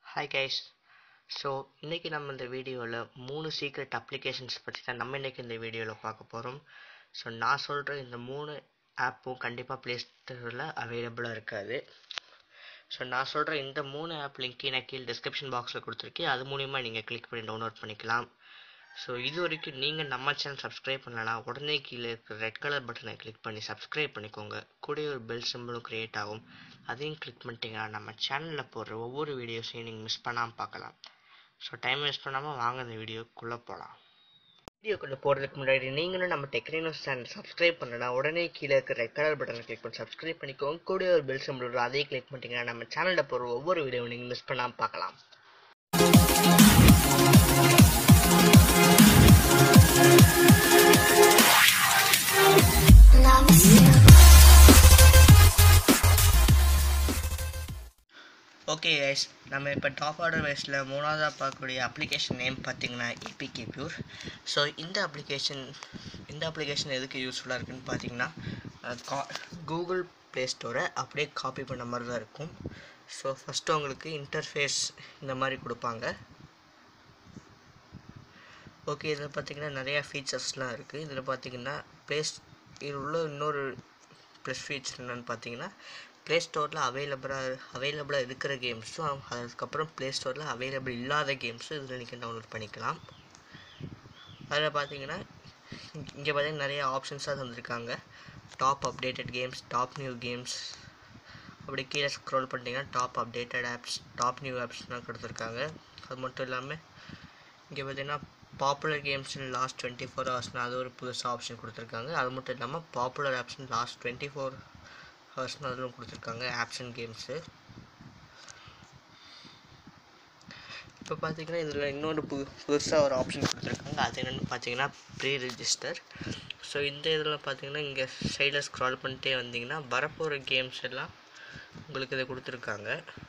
hi guys so இன்றைக்கி நம்ம இந்த வீடியோவில் மூணு சீக்ரெட் அப்ளிகேஷன்ஸ் பற்றி தான் நம்ம இன்றைக்கி இந்த வீடியோவில் பார்க்க போகிறோம் ஸோ நான் சொல்கிற இந்த மூணு ஆப்பும் கண்டிப்பாக ப்ளே ஸ்டோரில் அவைலபிளாக இருக்காது ஸோ நான் சொல்கிற இந்த மூணு ஆப் லிங்க்கு நான் கீழே டிஸ்கிரிப்ஷன் பாக்ஸில் கொடுத்துருக்கேன் அது மூலிமா நீங்கள் கிளிக் பண்ணி டவுன்லோட் பண்ணிக்கலாம் ஸோ இது வரைக்கும் நீங்கள் நம்ம சேனல் சப்ஸ்கிரைப் பண்ணலனா உடனே கீழே இருக்கிற ரெட் கலர் பட்டனை கிளிக் பண்ணி சப்ஸ்கிரைப் பண்ணிக்கோங்க கூட ஒரு பெல் சிம்பிளும் க்ரியேட் ஆகும் அதையும் கிளிக் பண்ணிட்டீங்கன்னா நம்ம சேனலில் போடுற ஒவ்வொரு வீடியோஸையும் நீங்கள் மிஸ் பண்ணாமல் பார்க்கலாம் ஸோ டைம் வேஸ்ட் பண்ணாமல் வாங்க இந்த வீடியோக்குள்ளே போகலாம் வீடியோக்குள்ளே போகிறதுக்கு முன்னாடி நீங்களும் நம்ம டெக்னினோஸ் சேனல் சப்ஸ்கிரைப் பண்ணலனா உடனே கீழே இருக்கிற ரெட் கலர் பட்டனை கிளிக் பண்ணி சப்ஸ்கிரைப் பண்ணிக்கோங்க கூட ஒரு பெல் சிம்பிள் வரும் அதையும் கிளிக் பண்ணிட்டீங்கன்னா நம்ம சேனலில் போடுற ஒவ்வொரு வீடியோவும் நீங்கள் மிஸ் பண்ணாமல் பார்க்கலாம் ஓகே கைஸ் நம்ம இப்போ டாப் ஆர்டர் வைஸில் மூணாவதாக பார்க்கக்கூடிய அப்ளிகேஷன் நேம் பார்த்தீங்கன்னா ஏபிகே பியூர் ஸோ இந்த அப்ளிகேஷன் இந்த அப்ளிகேஷன் எதுக்கு யூஸ்ஃபுல்லாக இருக்குன்னு பார்த்தீங்கன்னா கூகுள் ப்ளே ஸ்டோரை அப்படியே காப்பி பண்ண மாதிரி தான் இருக்கும் ஸோ ஃபஸ்ட்டு உங்களுக்கு இன்டர்ஃபேஸ் இந்த மாதிரி கொடுப்பாங்க ஓகே இதில் பார்த்தீங்கன்னா நிறையா ஃபீச்சர்ஸ்லாம் இருக்குது இதில் பார்த்தீங்கன்னா ப்ளேஸ் இதில் உள்ள இன்னொரு ப்ளஸ் ஃபீச்சர் என்னென்னு பார்த்தீங்கன்னா ப்ளே ஸ்டோரில் அவைலபிளாக அவைலபிளாக இருக்கிற கேம்ஸும் அதுக்கப்புறம் ப்ளே ஸ்டோரில் அவைலபிள் இல்லாத கேம்ஸும் இதில் நீங்கள் டவுன்லோட் பண்ணிக்கலாம் அதில் பார்த்தீங்கன்னா இங்கே பார்த்தீங்கன்னா நிறைய ஆப்ஷன்ஸாக தந்திருக்காங்க top updated games top new games அப்படி கீழே ஸ்க்ரோல் பண்ணிட்டீங்கன்னா top updated apps top new ஆப்ஸ்லாம் கொடுத்துருக்காங்க அது மட்டும் இல்லாமல் இங்கே பார்த்தீங்கன்னா பாப்புலர் கேம்ஸ்னு லாஸ்ட் டுவெண்ட்டி ஃபோர் ஹவர்ஸ்னால் அது ஒரு புதுசாக ஆப்ஷன் கொடுத்துருக்காங்க அது மட்டும் இல்லாமல் பாப்புலர் ஆப்ஸ்னு லாஸ்ட் டுவெண்ட்டி ஃபோர் ஹவர்ஸ்னு அதிலும் கொடுத்துருக்காங்க ஆப்ஸ் அண்ட் கேம்ஸு இப்போ பார்த்தீங்கன்னா இதில் இன்னொரு புது புதுசாக ஒரு ஆப்ஷன் கொடுத்துருக்காங்க அது என்னென்னு பார்த்தீங்கன்னா ப்ரீ ரிஜிஸ்டர் ஸோ இந்த இதில் பார்த்தீங்கன்னா இங்கே சைடில் ஸ்க்ரால் பண்ணிட்டே வந்தீங்கன்னா வரப்போகிற கேம்ஸ் எல்லாம் உங்களுக்கு இதை கொடுத்துருக்காங்க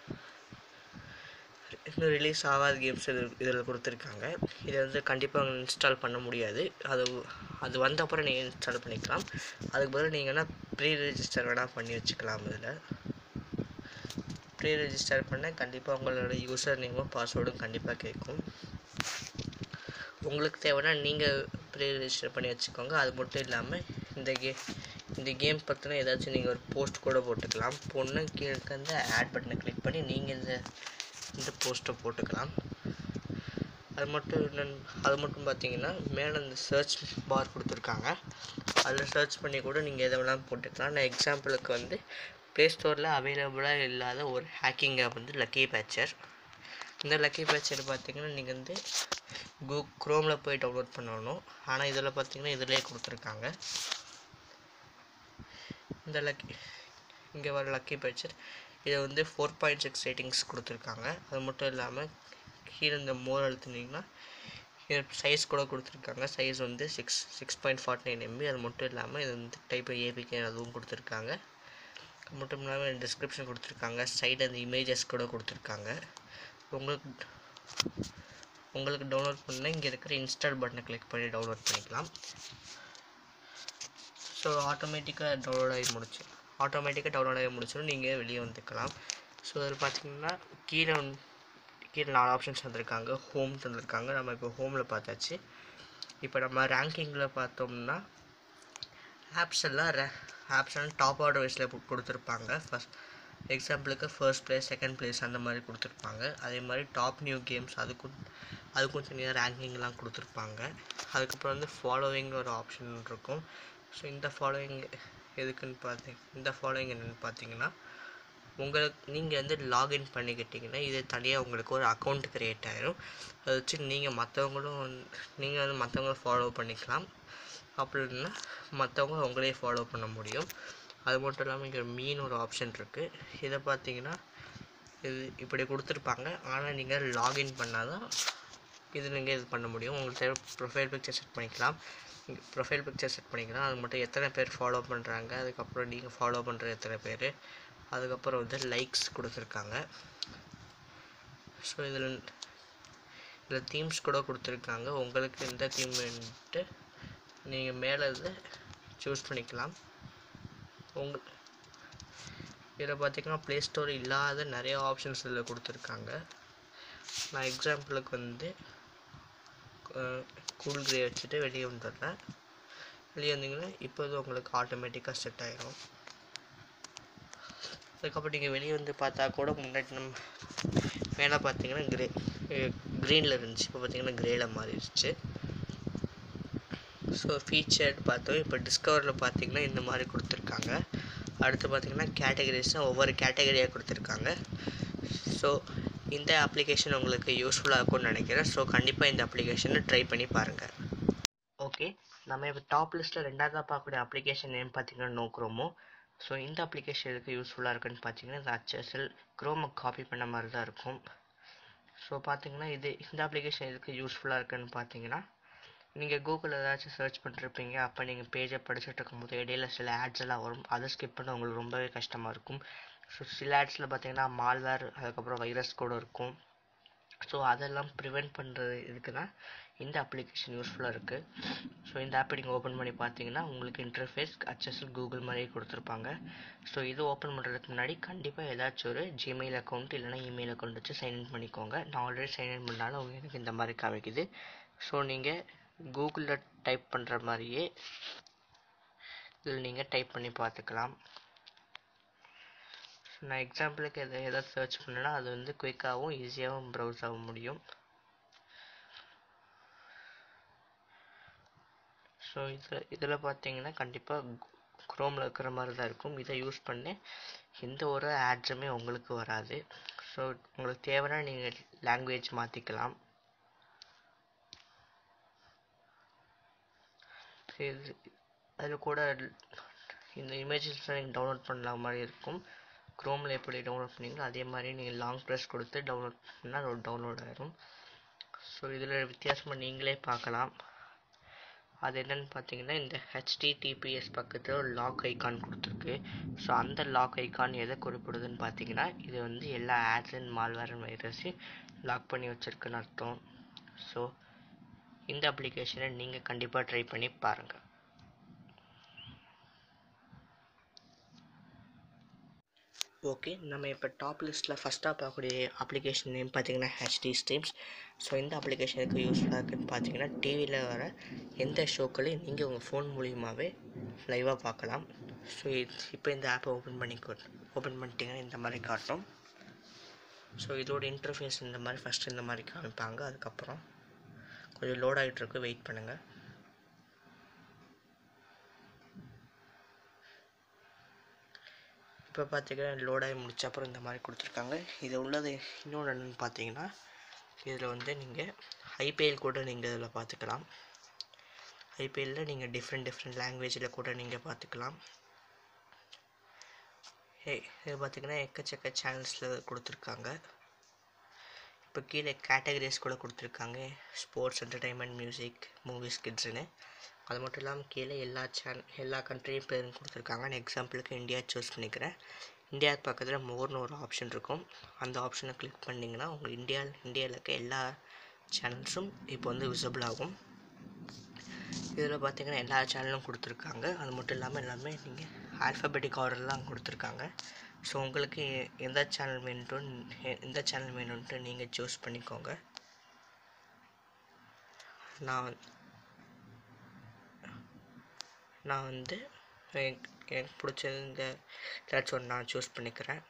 இன்னும் ரிலீஸ் ஆகாத கேம்ஸ் இது இதில் கொடுத்துருக்காங்க இதை வந்து கண்டிப்பாக இன்ஸ்டால் பண்ண முடியாது அது அது வந்த அப்புறம் நீங்கள் இன்ஸ்டால் பண்ணிக்கலாம் அதுக்கு பதில் நீங்கள் என்ன ப்ரீ ரெஜிஸ்டர் வேணால் பண்ணி வச்சுக்கலாம் இதில் ப்ரீ ரெஜிஸ்டர் பண்ண கண்டிப்பாக உங்களோட யூசர் நேமும் பாஸ்வேர்டும் கண்டிப்பாக கேட்கும் உங்களுக்கு தேவைன்னா நீங்கள் ப்ரீ ரெஜிஸ்டர் பண்ணி வச்சுக்கோங்க அது மட்டும் இல்லாமல் இந்த கே இந்த கேம் பற்றின ஏதாச்சும் நீங்கள் ஒரு போஸ்ட் கூட போட்டுக்கலாம் பொண்ணு கீழே அந்த ஆட் பட்டனை கிளிக் பண்ணி நீங்கள் இந்த இந்த போஸ்ட்டை போட்டுக்கலாம் அது மட்டும் என்னென்னு அது மட்டும் பார்த்தீங்கன்னா மேலே இந்த சர்ச் பார் கொடுத்துருக்காங்க அதில் சர்ச் பண்ணி கூட நீங்கள் எதை வேணாலும் போட்டுக்கலாம் நான் எக்ஸாம்பிளுக்கு வந்து ப்ளே ஸ்டோரில் அவைலபிளாக இல்லாத ஒரு ஹேக்கிங் ஆப் வந்து லக்கி பேச்சர் இந்த லக்கி பேச்சர் பார்த்தீங்கன்னா நீங்கள் வந்து கூ க்ரோமில் போய் டவுன்லோட் பண்ணணும் ஆனால் இதில் பார்த்தீங்கன்னா இதிலே கொடுத்துருக்காங்க இந்த லக்கி இங்கே வர லக்கி பேச்சர் இதை வந்து ஃபோர் பாயிண்ட் சிக்ஸ் ரேட்டிங்ஸ் கொடுத்துருக்காங்க அது மட்டும் இல்லாமல் கீழே இந்த மோர் அழுத்துனீங்கன்னா சைஸ் கூட கொடுத்துருக்காங்க சைஸ் வந்து six six point forty nine MB அது மட்டும் இல்லாமல் இது வந்து டைப் ஏபிகே அதுவும் கொடுத்துருக்காங்க அது மட்டும் இல்லாமல் டிஸ்கிரிப்ஷன் கொடுத்துருக்காங்க சைடு அந்த இமேஜஸ் கூட கொடுத்துருக்காங்க உங்களுக்கு உங்களுக்கு டவுன்லோட் பண்ணால் இங்கே இருக்கிற இன்ஸ்டால் பட்டனை கிளிக் பண்ணி டவுன்லோட் பண்ணிக்கலாம் ஸோ ஆட்டோமேட்டிக்காக டவுன்லோட் ஆகி முடிச்சு ஆட்டோமேட்டிக்காக டவுன்லோட் ஆகி முடிச்சிடும் நீங்கள் வெளியே வந்துக்கலாம் ஸோ அதில் பார்த்தீங்கன்னா கீழே கீழே நாலு ஆப்ஷன்ஸ் வந்திருக்காங்க ஹோம் தந்திருக்காங்க நம்ம இப்போ ஹோமில் பார்த்தாச்சு இப்போ நம்ம ரேங்கிங்கில் பார்த்தோம்னா ஆப்ஸ் எல்லாம் ரே ஆப்ஸ் எல்லாம் டாப் ஆர்டர் வைஸில் கொடுத்துருப்பாங்க ஃபஸ்ட் எக்ஸாம்பிளுக்கு ஃபர்ஸ்ட் ப்ளேஸ் செகண்ட் ப்ளேஸ் அந்த மாதிரி கொடுத்துருப்பாங்க அதே மாதிரி டாப் நியூ கேம்ஸ் அதுக்கும் அதுக்கும் தனியாக ரேங்கிங்லாம் கொடுத்துருப்பாங்க அதுக்கப்புறம் வந்து ஃபாலோவிங் ஒரு ஆப்ஷன் இருக்கும் ஸோ இந்த ஃபாலோவிங் எதுக்குன்னு பார்த்தீங்க இந்த ஃபாலோவிங் என்னென்னு பார்த்தீங்கன்னா உங்களுக்கு நீங்கள் வந்து லாகின் பண்ணிக்கிட்டிங்கன்னா இது தனியாக உங்களுக்கு ஒரு அக்கௌண்ட் க்ரியேட் ஆகிரும் அதை வச்சு நீங்கள் மற்றவங்களும் நீங்கள் வந்து மற்றவங்கள ஃபாலோ பண்ணிக்கலாம் அப்படி இல்லைன்னா மற்றவங்க உங்களே ஃபாலோ பண்ண முடியும் அது மட்டும் இல்லாமல் இங்கே மீன் ஒரு ஆப்ஷன் இருக்குது இதை பார்த்தீங்கன்னா இது இப்படி கொடுத்துருப்பாங்க ஆனால் நீங்கள் லாகின் பண்ணால் தான் இது நீங்கள் இது பண்ண முடியும் உங்களுக்கு தேவை ப்ரொஃபைல் பிக்சர் செட் பண்ணிக்கலாம் ப்ரொஃபைல் பிக்சர் செட் பண்ணிக்கலாம் அது மட்டும் எத்தனை பேர் ஃபாலோ பண்ணுறாங்க அதுக்கப்புறம் நீங்கள் ஃபாலோ பண்ணுற எத்தனை பேர் அதுக்கப்புறம் வந்து லைக்ஸ் கொடுத்துருக்காங்க ஸோ இதில் இதில் தீம்ஸ் கூட கொடுத்துருக்காங்க உங்களுக்கு எந்த தீம் வேணுன்ட்டு நீங்கள் மேலே இதை சூஸ் பண்ணிக்கலாம் உங்கள் இதில் பார்த்தீங்கன்னா ப்ளே ஸ்டோர் இல்லாத நிறைய ஆப்ஷன்ஸ் இதில் கொடுத்துருக்காங்க நான் எக்ஸாம்பிளுக்கு வந்து கூல் கிரே வச்சுட்டு வெளியே வந்துடுறேன் வெளியே வந்தீங்கன்னா இப்போ இது உங்களுக்கு ஆட்டோமேட்டிக்காக செட் ஆயிரும் அதுக்கப்புறம் நீங்கள் வெளியே வந்து பார்த்தா கூட முன்னாடி நம்ம மேலே பார்த்தீங்கன்னா கிரே க்ரீனில் இருந்துச்சு இப்போ பார்த்தீங்கன்னா கிரேயில் மாறிடுச்சு ஸோ ஃபீச்சர் பார்த்தோம் இப்போ டிஸ்கவரில் பார்த்தீங்கன்னா இந்த மாதிரி கொடுத்துருக்காங்க அடுத்து பார்த்தீங்கன்னா கேட்டகரிஸ்னால் ஒவ்வொரு கேட்டகரியாக கொடுத்துருக்காங்க ஸோ இந்த அப்ளிகேஷன் உங்களுக்கு யூஸ்ஃபுல்லாக இருக்கும்னு நினைக்கிறேன் ஸோ கண்டிப்பாக இந்த அப்ளிகேஷனை ட்ரை பண்ணி பாருங்கள் ஓகே நம்ம இப்போ டாப் லிஸ்ட்டில் ரெண்டாவதாக பார்க்கக்கூடிய அப்ளிகேஷன் நேம் பார்த்தீங்கன்னா நோ க்ரோமோ ஸோ இந்த அப்ளிகேஷன் எதுக்கு யூஸ்ஃபுல்லாக இருக்குன்னு பார்த்தீங்கன்னா இந்த ஹச்எஸ்எல் க்ரோமை காப்பி பண்ண மாதிரி தான் இருக்கும் ஸோ பார்த்தீங்கன்னா இது இந்த அப்ளிகேஷன் எதுக்கு யூஸ்ஃபுல்லாக இருக்குன்னு பார்த்தீங்கன்னா நீங்கள் கூகுளில் ஏதாச்சும் சர்ச் பண்ணிருப்பீங்க அப்போ நீங்கள் பேஜை படிச்சுட்டு இருக்கும்போது இடையில சில ஆட்ஸ் எல்லாம் வரும் அதை ஸ்கிப் பண்ண உங்களுக்கு ரொம்பவே கஷ்டமாக இருக்கும் ஸோ சில ஆட்ஸில் பார்த்தீங்கன்னா மால்வேர் அதுக்கப்புறம் வைரஸ் கூட இருக்கும் ஸோ அதெல்லாம் ப்ரிவெண்ட் பண்ணுறது இதுக்கு தான் இந்த அப்ளிகேஷன் யூஸ்ஃபுல்லாக இருக்குது ஸோ இந்த ஆப்பை நீங்கள் ஓப்பன் பண்ணி பார்த்தீங்கன்னா உங்களுக்கு இன்டர்ஃபேஸ் ஹச்எஸ்எல் கூகுள் மாதிரியே கொடுத்துருப்பாங்க ஸோ இது ஓப்பன் பண்ணுறதுக்கு முன்னாடி கண்டிப்பாக ஏதாச்சும் ஒரு ஜிமெயில் அக்கௌண்ட் இல்லைனா இமெயில் அக்கௌண்ட் வச்சு சைன்இன் பண்ணிக்கோங்க நான் ஆல்ரெடி சைன்இன் பண்ணாலும் உங்களுக்கு எனக்கு இந்த மாதிரி காமிக்குது ஸோ நீங்கள் கூகுளில் டைப் பண்ணுற மாதிரியே இதில் நீங்கள் டைப் பண்ணி பார்த்துக்கலாம் நான் எக்ஸாம்பிளுக்கு எதை எதாவது சர்ச் பண்ணேன்னா அது வந்து குயிக்காகவும் ஈஸியாகவும் ப்ரௌஸ் ஆக முடியும் ஸோ இதில் இதில் பார்த்தீங்கன்னா கண்டிப்பாக க்ரோமில் இருக்கிற மாதிரி தான் இருக்கும் இதை யூஸ் பண்ணி எந்த ஒரு ஆட்ஸுமே உங்களுக்கு வராது ஸோ உங்களுக்கு தேவைன்னா நீங்கள் லாங்குவேஜ் மாற்றிக்கலாம் இது அதில் கூட இந்த இமேஜஸ்லாம் நீங்கள் டவுன்லோட் பண்ணலாம் மாதிரி இருக்கும் க்ரோமில் எப்படி டவுன்லோட் பண்ணீங்களோ அதே மாதிரி நீங்கள் லாங் ப்ரெஸ் கொடுத்து டவுன்லோட் பண்ணால் அது டவுன்லோட் ஆயிரும் ஸோ இதில் வித்தியாசமாக நீங்களே பார்க்கலாம் அது என்னென்னு பார்த்தீங்கன்னா இந்த ஹெச்டிடிபிஎஸ் பக்கத்தில் ஒரு லாக் ஐக்கான் கொடுத்துருக்கு ஸோ அந்த லாக் ஐக்கான் எதை குறிப்பிடுதுன்னு பார்த்தீங்கன்னா இது வந்து எல்லா ஆட்ஸ் அண்ட் மால்வேர் வைரஸையும் லாக் பண்ணி வச்சுருக்குன்னு அர்த்தம் ஸோ இந்த அப்ளிகேஷனை நீங்கள் கண்டிப்பாக ட்ரை பண்ணி பாருங்கள் ஓகே நம்ம இப்போ டாப் லிஸ்ட்டில் ஃபஸ்ட்டாக பார்க்கக்கூடிய அப்ளிகேஷன் நேம் பார்த்தீங்கன்னா ஹெச்டி ஸ்ட்ரீம்ஸ் ஸோ இந்த அப்ளிகேஷனுக்கு யூஸ்ஃபுல்லாக இருக்குன்னு பார்த்தீங்கன்னா டிவியில் வர எந்த ஷோக்களையும் நீங்கள் உங்கள் ஃபோன் மூலியமாகவே லைவாக பார்க்கலாம் ஸோ இப்போ இந்த ஆப்பை ஓப்பன் பண்ணி ஓப்பன் பண்ணிட்டீங்கன்னா இந்த மாதிரி காட்டும் ஸோ இதோட இன்டர்ஃபேஸ் இந்த மாதிரி ஃபஸ்ட்டு இந்த மாதிரி காமிப்பாங்க அதுக்கப்புறம் கொஞ்சம் லோட் ஆகிட்டு இருக்கு வெயிட் பண்ணுங்கள் இப்போ பார்த்தீங்கன்னா லோடாகி முடிச்ச அப்புறம் இந்த மாதிரி கொடுத்துருக்காங்க இது உள்ளது இன்னொன்று என்னென்னு பார்த்தீங்கன்னா இதில் வந்து நீங்கள் ஐபிஎல் கூட நீங்கள் இதில் பார்த்துக்கலாம் ஐபிஎல்லில் நீங்கள் டிஃப்ரெண்ட் டிஃப்ரெண்ட் லாங்குவேஜில் கூட நீங்கள் பார்த்துக்கலாம் ஏ இது பார்த்தீங்கன்னா எக்கச்சக்க சேனல்ஸில் கொடுத்துருக்காங்க இப்போ கீழே கேட்டகரிஸ் கூட கொடுத்துருக்காங்க ஸ்போர்ட்ஸ் என்டர்டைன்மெண்ட் மியூசிக் மூவிஸ் கிட்ஸுன்னு அது மட்டும் இல்லாமல் கீழே எல்லா சேனல் எல்லா கண்ட்ரியும் பேரும் கொடுத்துருக்காங்க நான் எக்ஸாம்பிளுக்கு இந்தியா சூஸ் பண்ணிக்கிறேன் இந்தியா பக்கத்தில் மோர்னு ஒரு ஆப்ஷன் இருக்கும் அந்த ஆப்ஷனை கிளிக் பண்ணிங்கன்னா உங்கள் இந்தியா இந்தியாவில் இருக்க எல்லா சேனல்ஸும் இப்போ வந்து விசிபிள் ஆகும் இதில் பார்த்தீங்கன்னா எல்லா சேனலும் கொடுத்துருக்காங்க அது மட்டும் இல்லாமல் எல்லாமே நீங்கள் ஆல்ஃபபெட்டிக் ஆர்டர்லாம் கொடுத்துருக்காங்க ஸோ உங்களுக்கு எந்த சேனல் வேணுன்ட்டு எந்த சேனல் வேணும்ன்ட்டு நீங்கள் சூஸ் பண்ணிக்கோங்க நான் வந்து நான் வந்து எனக்கு எனக்கு பிடிச்சது இந்த ஏதாச்சும் ஒன்று நான் சூஸ் பண்ணிக்கிறேன்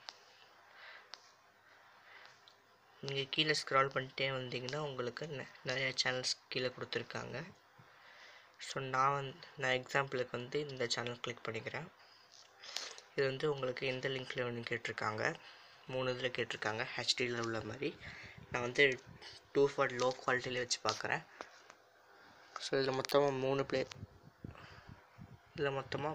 நீங்கள் கீழே ஸ்க்ரால் பண்ணிட்டே வந்தீங்கன்னா உங்களுக்கு நெ- நிறைய சேனல்ஸ் கீழே கொடுத்துருக்காங்க ஸோ நான் வந்து நான் எக்ஸாம்பிளுக்கு வந்து இந்த சேனல் கிளிக் பண்ணிக்கிறேன் இது வந்து உங்களுக்கு எந்த லிங்க்கில் வேணும் கேட்டிருக்காங்க மூணு இதில் கேட்டிருக்காங்க ஹெச்டியில் உள்ள மாதிரி நான் வந்து டூ ஃபார் லோ குவாலிட்டியில் வச்சு பார்க்குறேன் ஸோ இதில் மொத்தமாக மூணு பிளே இதில் மொத்தமாக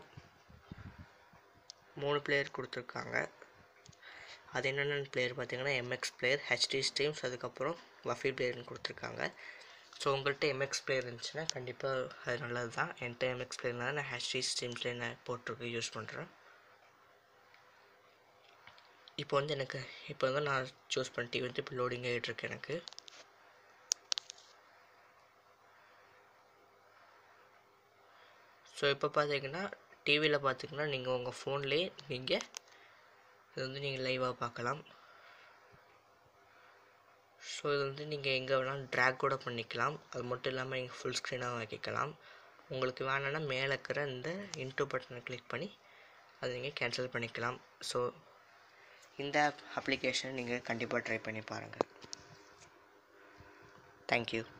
மூணு பிளேயர் கொடுத்துருக்காங்க அது என்னென்ன பிளேயர் பார்த்தீங்கன்னா எம்எக்ஸ் பிளேயர் ஹெச்டி ஸ்ட்ரீம்ஸ் அதுக்கப்புறம் வஃபி பிளேயர்னு கொடுத்துருக்காங்க ஸோ உங்கள்கிட்ட எம்எக்ஸ் பிளேயர் இருந்துச்சுன்னா கண்டிப்பாக அது நல்லது தான் என்கிட்ட எம்எக்ஸ் பிளேயர்னால நான் ஹெச்டி ஸ்ட்ரீம்ஸ்லேயே நான் போட்டிருக்கு யூஸ் பண்ணுறேன் இப்போ வந்து எனக்கு இப்போ வந்து நான் சூஸ் பண்ணிட்டு வந்து இப்போ லோடிங் ஆகிட்டு இருக்கு எனக்கு ஸோ இப்போ பார்த்தீங்கன்னா டிவியில் பார்த்தீங்கன்னா நீங்கள் உங்கள் ஃபோன்லேயே நீங்கள் இது வந்து நீங்கள் லைவாக பார்க்கலாம் ஸோ இது வந்து நீங்கள் எங்கே வேணாலும் ட்ராக் கூட பண்ணிக்கலாம் அது மட்டும் இல்லாமல் நீங்கள் ஃபுல் ஸ்க்ரீனாக ஆக்கிக்கலாம் உங்களுக்கு வேணும்னா மேலே இருக்கிற இந்த இன்டூ பட்டனை கிளிக் பண்ணி அதை நீங்கள் கேன்சல் பண்ணிக்கலாம் ஸோ இந்த அப்ளிகேஷன் நீங்கள் கண்டிப்பாக ட்ரை பண்ணி பாருங்கள் தேங்க்யூ